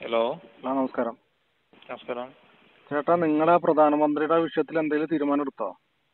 Hello ആ നമസ്കാരം നമസ്കാരം ചേട്ടാ നിങ്ങളെ പ്രധാനമന്ത്രിയുടെ വിഷയത്തിൽ എന്തെങ്കിലും തീരുമാനം എടുത്തോ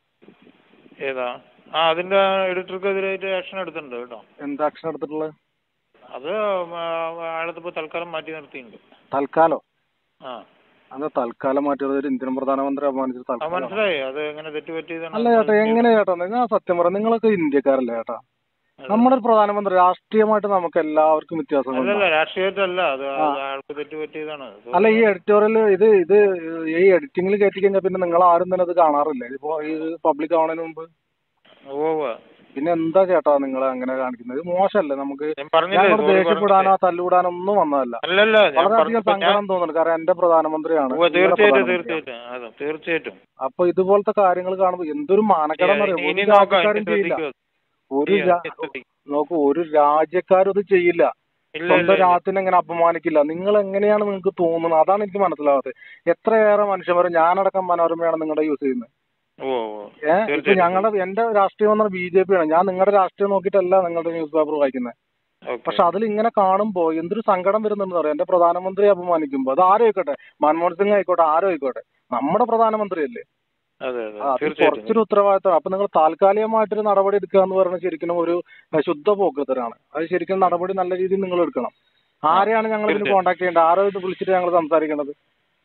ഏതാ ആ അതിന്റെ എഡിറ്റർക്കെതിരായിട്ട് ആക്ഷൻ എടുത്തിട്ടുണ്ട് കേട്ടോ എന്ത് ആക്ഷൻ എടുത്തിട്ടുള്ളത് അത് അയാളത്തിപ്പോൾ തൽക്കാലം മാറ്റി നിർത്തിയിട്ടുണ്ട് തൽക്കാലോ ആ അത് തൽക്കാലം മാറ്റിയത് ഒരു ഇന്ത്യൻ പ്രധാനമന്ത്രി അപമാനിച്ചത് ആ തൽക്കാലം മനസ്സിലായി അത് എങ്ങനെ തെറ്റ് പറ്റിയതാണ് അല്ല ചേട്ടാ എങ്ങനെ ചേട്ടാ നിങ്ങൾ സത്യം പറയാം നിങ്ങളൊക്കെ ഇന്ത്യക്കാരല്ലേ ചേട്ടാ നമ്മുടെ ഒരു പ്രധാനമന്ത്രി രാഷ്ട്രീയമായിട്ട് നമുക്ക് എല്ലാവർക്കും വ്യത്യാസങ്ങളുണ്ട് അല്ലല്ല രാഷ്ട്രീയമായിട്ടല്ല അത് അത് അയാൾക്ക് തെറ്റ് പറ്റിയതാണ് അല്ല ഈ എഡിറ്റോറിയൽ ഇത് ഇത് ഈ എഡിറ്റിംഗിൽ കയറ്റി കഴിഞ്ഞാൽ പിന്നെ നിങ്ങൾ ആരും തന്നെ അത് കാണാറില്ല ഇപ്പോ ഈ പബ്ലിക് ആവുന്നതിന് മുമ്പ് ഉവ്വ് ഉവ്വ്. പിന്നെ എന്താ ചേട്ടാ നിങ്ങൾ അങ്ങനെ കാണിക്കുന്നത് ഇത് മോശമല്ലേ നമുക്ക് ഞാൻ പറഞ്ഞില്ലേ ഞങ്ങൾ sorry ദേഷ്യപ്പെടാനോ തല്ലുകൂടാനോ ഒന്നും വന്നതല്ല അല്ലല്ല ഞാൻ വളരെയധികം പറഞ്ഞപ്പോ ഞാൻ സങ്കടം തോന്നുന്നു കാരണം എന്റെ പ്രധാനമന്ത്രിയാണ് ഉവ്വ്, നിങ്ങളുടെ തീർച്ചയായിട്ടും പ്രധാനമന്ത്രിയാണ്. തീർച്ചയായിട്ടും അതെ തീർച്ചയായിട്ടും അപ്പൊ ഇതുപോലത്തെ കാര്യങ്ങൾ കാണുമ്പോൾ എന്തൊരു മാനക്കേടം ഇനി- അറിയാം ഇനി ഒരു നോക്കാം രാജ്യക്കാരും ഇനി ചെയ്യില്ല ശ്രദ്ധിക്കും ഒരു ഇനി രാ- ശ്രദ്ധിക്കും. നോക്കൂ ഒരു രാജ്യക്കാരും ഇത് ചെയ്യില്ല ഇല്ല സ്വന്തം ഇല്ല ഇല്ല. രാജ്യത്തിനെ എങ്ങനെ അപമാനിക്കില്ല നിങ്ങൾ എങ്ങനെയാണ് നിങ്ങൾക്ക് തോന്നുന്നത് അതാണ് എനിക്ക് മനസ്സിലാവാത്തത് എത്രയേറെ മനുഷ്യന്മാർ ഞാനടക്കം മനോരമയാണ് നിങ്ങളുടെ യൂസ് ചെയ്യുന്നത് ഉവ്വ് ഉവ്വ്. ഏഹ് ഇപ്പൊ തീർച്ചയായിട്ടും. ഞങ്ങളുടെ എന്റെ രാഷ്ട്രീയം എന്ന് പറഞ്ഞാൽ ബി ജെ പി ആണ് ഞാൻ നിങ്ങളുടെ രാഷ്ട്രീയം നോക്കിയിട്ടല്ല നിങ്ങളുടെ ന്യൂസ് പേപ്പർ വായിക്കുന്നത് ഓക്കേ. പക്ഷെ അതിൽ ഇങ്ങനെ കാണുമ്പോൾ എന്തൊരു സങ്കടം വരുന്നുണ്ടെന്ന് അറിയാം എന്റെ പ്രധാനമന്ത്രി അപമാനിക്കുമ്പോൾ അത് ആരും ആയിക്കോട്ടെ മൻമോഹൻ സിംഗ് ആയിക്കോട്ടെ ആരും ആയിക്കോട്ടെ നമ്മുടെ പ്രധാനമന്ത്രിയല്ലേ അതെ അതെ ആ, അത് തീർച്ചയായിട്ടും കുറച്ചൊരു ഉത്തരവാദിത്തമാണ് അപ്പൊ നിങ്ങൾ താൽക്കാലികമായിട്ടൊരു നടപടി എടുക്കുക എന്ന് പറയുന്നത് ശരിക്കും ഒരു അഹ് ശുദ്ധ പോക്കത്തരാണ് അത് ശരിക്കും നടപടി നല്ല രീതിയിൽ നിങ്ങൾ എടുക്കണം ആരെയാണ് ഞങ്ങൾ ഇതിന് തീർച്ചയായും. കോൺടാക്ട് ചെയ്യേണ്ടത് ആരോ ഇത് വിളിച്ചിട്ട് ഞങ്ങൾ സംസാരിക്കേണ്ടത്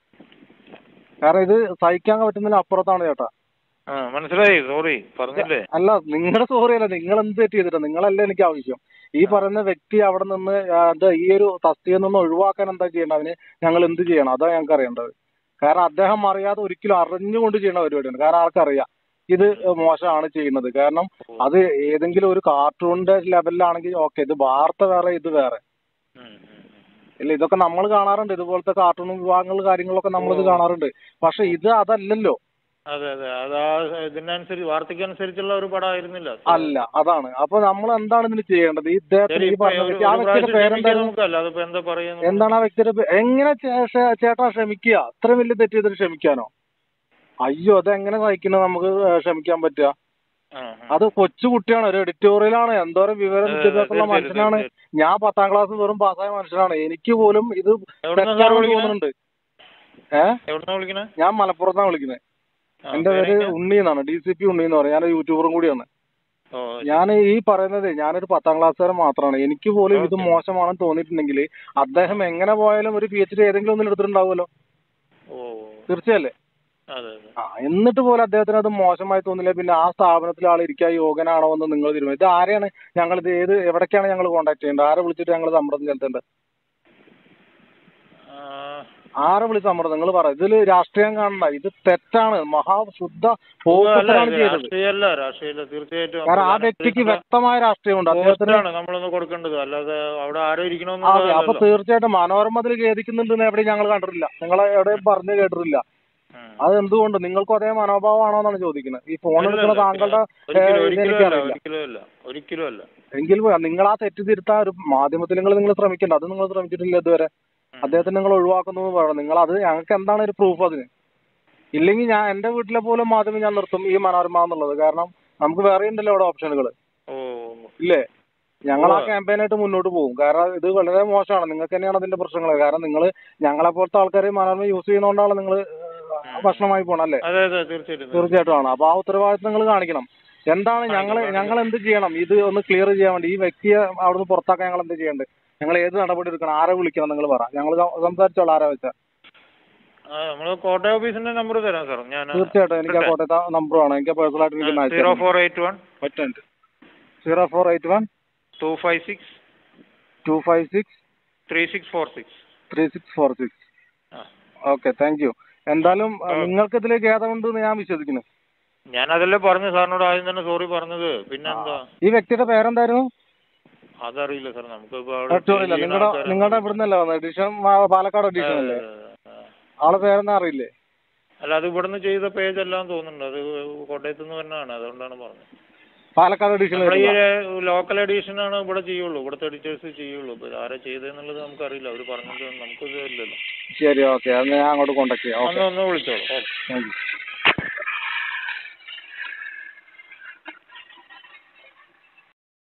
കാരണം ഇത് സഹിക്കാൻ പറ്റുന്നതിന് അപ്പുറത്താണ് ചേട്ടാ ആ മനസ്സിലായി സോറി പറഞ്ഞില്ലേ അല്ല നിങ്ങളുടെ സോറി അല്ല നിങ്ങൾ എന്ത് തെറ്റ് ചെയ്തിട്ടാ നിങ്ങളല്ല എനിക്ക് ആവശ്യം ഈ പറയുന്ന വ്യക്തി അവിടെ നിന്ന് ആ, എന്താ ഈ ഒരു തസ്തികയിൽ നിന്ന് ഒഴിവാക്കാൻ എന്താ ചെയ്യേണ്ടത് അതിന് ഞങ്ങൾ എന്ത് ചെയ്യണം അതാ ഞങ്ങൾക്ക് അറിയേണ്ടത് കാരണം അദ്ദേഹം അറിയാതെ ഒരിക്കലും അറിഞ്ഞുകൊണ്ട് ചെയ്യുന്ന പരിപാടിയാണ് കാരണം ആൾക്കറിയാം ഇത് മോശമാണ് ചെയ്യുന്നത് കാരണം അത് ഏതെങ്കിലും ഒരു കാർട്ടൂണിന്റെ ലെവലിലാണെങ്കിൽ ഓക്കെ ഇത് വാർത്ത വേറെ ഇത് വേറെ ഉം, ഉം, ഉം. ഇല്ല ഇതൊക്കെ നമ്മൾ കാണാറുണ്ട് ഇതുപോലത്തെ കാർട്ടൂൺ വിഭാഗങ്ങൾ കാര്യങ്ങളൊക്കെ നമ്മളിത് കാണാറുണ്ട് പക്ഷെ ഇത് അതല്ലല്ലോ അതെ അതെ അത് ആ ഇതിനനുസരിച്ച് വാർത്തയ്ക്കനുസരിച്ചുള്ള ഒരു പടമായിരുന്നില്ല അല്ല അതാണ് അപ്പൊ നമ്മൾ എന്താണ് ഇതിന് ചെയ്യേണ്ടത് ഈ ഇദ്ദേഹത്തിന് ശരി, ഈ ഇപ്പൊ പറഞ്ഞ ഒരു- വ്യക്തി ആ ഒരു വ്യക്തിയുടെ പ്രാവശ്യം ക്ഷമിക്കാം പേരെന്തായിരുന്നു നമുക്കല്ല അതിപ്പോ എന്താ പറയുന്നത് എന്താണ് ആ വ്യക്തിയുടെ പേ- എങ്ങനെ ചേ- ചേ- ചേട്ടാ ക്ഷമിക്കുക അത്രയും വലിയ തെറ്റ് ചെയ്തിട്ട് ക്ഷമിക്കാനോ അയ്യോ അതെങ്ങനെ സഹിക്കുന്നത് നമുക്ക് ഏഹ് ക്ഷമിക്കാൻ പറ്റുക ആ, ആ. അത് കൊച്ചു കുട്ടിയാണ് ഒരു എഡിറ്റോറിയലാണ് എന്തോരം വിവരം വിദ്യാഭ്യാസമുള്ള തീർച്ചയായിട്ടും, മനുഷ്യനാണ് ഞാൻ പത്താം ക്ലാസ് വെറും പാസ്സായ മനുഷ്യനാണ് എനിക്ക് പോലും ഇത് എവിടുന്നാ സാർ തെറ്റാണെന്ന് വിളിക്കണേ തോന്നുന്നുണ്ട് ഏഹ് എവിടുന്നാ വിളിക്കണേ ഞാൻ മലപ്പുറത്താണ് വിളിക്കുന്നത് ആ, എന്റെ പേര് പേരെങ്ങനെയാ? ഉണ്ണി എന്നാണ് ഡി സി പി ഉണ്ണി എന്ന് പറയും ഞാൻ യൂട്യൂബറും കൂടിയാണ് ഓ ഞാൻ ഈ പറയുന്നത് ഞാനൊരു പത്താം ക്ലാസ്സുകാരൻ മാത്രമാണ് എനിക്ക് പോലും ഇത് ഓക്കേ. മോശമാണെന്ന് തോന്നിയിട്ടുണ്ടെങ്കിൽ അദ്ദേഹം എങ്ങനെ പോയാലും ഒരു പി എച്ച് ഡി ഏതെങ്കിലും ഒന്നിൽ എടുത്തിട്ടുണ്ടാവുമല്ലോ ഓ തീർച്ചയല്ലേ അതെ അതെ ആ എന്നിട്ട് പോലും അദ്ദേഹത്തിന് അത് മോശമായി തോന്നില്ല പിന്നെ ആ സ്ഥാപനത്തിൽ ആൾ ഇരിക്കാൻ യോഗ്യനാണോ എന്ന് നിങ്ങൾ തീരുമാനിക്കും ഇത് ആരെയാണ് ഞങ്ങൾ ഇത് ഏത് എവിടേക്കാണ് ഞങ്ങൾ കോൺടാക്ട് ചെയ്യേണ്ടത് ആരെ വിളിച്ചിട്ട് ഞങ്ങൾ സമ്മർദ്ദം ചെലുത്തേണ്ടത് ആ, ആരെ വിളിച്ച് സമ്മർദ്ദം നിങ്ങൾ പറ ഇതിൽ രാഷ്ട്രീയം കാണണ്ട ഇത് തെറ്റാണ് മഹാശുദ്ധ അല്ല, പോക്കത്തിലാണ് ഇത് ചെയ്തത് രാഷ്ട്രീയമല്ല രാഷ്ട്രീയമല്ല തീർച്ചയായിട്ടും കാരണം ആ വ്യക്തിക്ക് വ്യക്തമായ രാഷ്ട്രീയമുണ്ട് അദ്ദേഹത്തിന് പോസ്റ്റാണ് നമ്മളൊന്ന് കൊടുക്കേണ്ടത് അല്ലാതെ അവിടെ ആരോ അതെ അപ്പൊ ഇരിക്കണമെന്നുള്ളതല്ലോ തീർച്ചയായിട്ടും മനോരമ അതിൽ ഖേദിക്കുന്നുണ്ടെന്ന് എവിടെയും ഞങ്ങൾ കണ്ടിട്ടില്ല നിങ്ങൾ എവിടെയും പറഞ്ഞു കേട്ടിട്ടില്ല അത് എന്തുകൊണ്ട് നിങ്ങൾക്കും അതേ മനോഭാവമാണോ എന്നാണ് ചോദിക്കുന്നത് ഈ ഫോൺ എടുക്കുന്ന താങ്കളുടെ ഒരിക്കലും ഏഹ്, ഇത് ഒരിക്കലും അല്ല എനിക്കറിയില്ല ഒരിക്കലും അല്ല ഒരിക്കലും അല്ല എങ്കിൽ നിങ്ങൾ ആ തെറ്റ് തിരുത്താൻ ഒരു മാധ്യമത്തിൽ നിങ്ങൾ നിങ്ങൾ ശ്രമിക്കണ്ട അത് നിങ്ങൾ ശ്രമിച്ചിട്ടില്ല ഇതുവരെ അദ്ദേഹത്തിന് നിങ്ങൾ ഒഴിവാക്കുന്നു എന്ന് പറയണം നിങ്ങൾ അത് ഞങ്ങൾക്ക് എന്താണ് ഒരു പ്രൂഫ് അതിന് ഇല്ലെങ്കിൽ ഞാൻ എന്റെ വീട്ടിലെ പോലും മാധ്യമം ഞാൻ നിർത്തും ഈ മനോരമ എന്നുള്ളത് കാരണം നമുക്ക് വേറെ ഉണ്ടല്ലോ അവിടെ ഓപ്ഷനുകൾ ഓ ഇല്ലേ ഞങ്ങൾ ആ ഉവ്വ്. ക്യാമ്പയിനായിട്ട് മുന്നോട്ട് പോകും കാരണം ഇത് വളരെ മോശമാണ് നിങ്ങൾക്ക് തന്നെയാണ് അതിന്റെ പ്രശ്നങ്ങൾ കാരണം നിങ്ങൾ ഞങ്ങളെ പോലത്തെ ആൾക്കാർ മനോരമ യൂസ് ചെയ്യുന്നതുകൊണ്ടാണ് നിങ്ങൾ ഭക്ഷണമായി പോണം അല്ലേ അതെ അതെ തീർച്ചയായിട്ടും തീർച്ചയായിട്ടും ആണ് അപ്പൊ ആ ഉത്തരവാദിത്വം നിങ്ങൾ കാണിക്കണം എന്താണ് ഞങ്ങൾ കാണിക്കാം, ഞങ്ങൾ എന്ത് ചെയ്യണം ഇത് ഒന്ന് ക്ലിയർ ചെയ്യാൻ വേണ്ടി ഈ വ്യക്തിയെ അവിടുന്ന് പുറത്താക്കാൻ ഞങ്ങൾ എന്ത് ചെയ്യേണ്ടത് ഞങ്ങൾ ഏത് നടപടി എടുക്കണം ആരെ വിളിക്കണം നിങ്ങൾ പറ ഞങ്ങൾ സംസാരിച്ചോളാം ആരാ വെച്ചാൽ ആ നമ്മള് കോട്ടയം ഓഫീസിന്റെ നമ്പർ തരാം സാർ ഞാൻ തീർച്ചയായിട്ടും എനിക്ക് ആ കോട്ടയത്തെ നമ്പർ വേണം എനിക്ക് പേഴ്സണൽ ആയിട്ട് എനിക്ക് സീറോ ഫോർ എയ്റ്റ് വൺ പറ്റുന്നുണ്ട് zero four eight one two five six two five six three six four six three six four six ആ ഓക്കെ താങ്ക് യു എന്തായാലും ആ. നിങ്ങൾക്ക് ഇതിൽ ഖേദമുണ്ടെന്ന് ഞാൻ വിശ്വസിക്കുന്നു ഞാൻ അതല്ലേ പറഞ്ഞു സാറിനോട് ആദ്യം തന്നെ സോറി പറഞ്ഞത് പിന്നെ എന്താ ഈ വ്യക്തിയുടെ പേരെന്തായിരുന്നു അതറിയില്ല സാർ നമുക്ക് ഇല്ല നിങ്ങളുടെ നിങ്ങളുടെ ഇവിടുന്നല്ല വന്നത് എഡിഷൻ പാലക്കാട് എഡിഷൻ അല്ലേ ആളെ പേരെന്നാ അറിയില്ലേ അല്ല അത് ഇവിടുന്ന് ചെയ്ത പേജ് എല്ലാം തോന്നുന്നുണ്ട് അത് കോട്ടയത്ത് നിന്ന് തന്നെയാണ് അതുകൊണ്ടാണ് പറഞ്ഞത് പാലക്കാട് എഡിഷൻ നമ്മുടെ ഈ ലോക്കൽ എഡീഷൻ ആണ് ഇവിടെ ചെയ്യുള്ളൂ ഇവിടുത്തെ എഡിറ്റേഴ്സ് ചെയ്യുള്ളൂ ഇപ്പൊ ആരാ ചെയ്തതെന്നുള്ളത് നമുക്കറിയില്ല അവർ പറഞ്ഞത് നമുക്കിത് ഇല്ലല്ലോ ശരി ഓക്കെ അത് ഞാൻ അങ്ങോട്ട് കോണ്ടാക്ട് ചെയ്യാം ഓക്കെ ഒന്ന് ഒന്ന് വിളിച്ചോളൂ ഓക്കെ താങ്ക് യു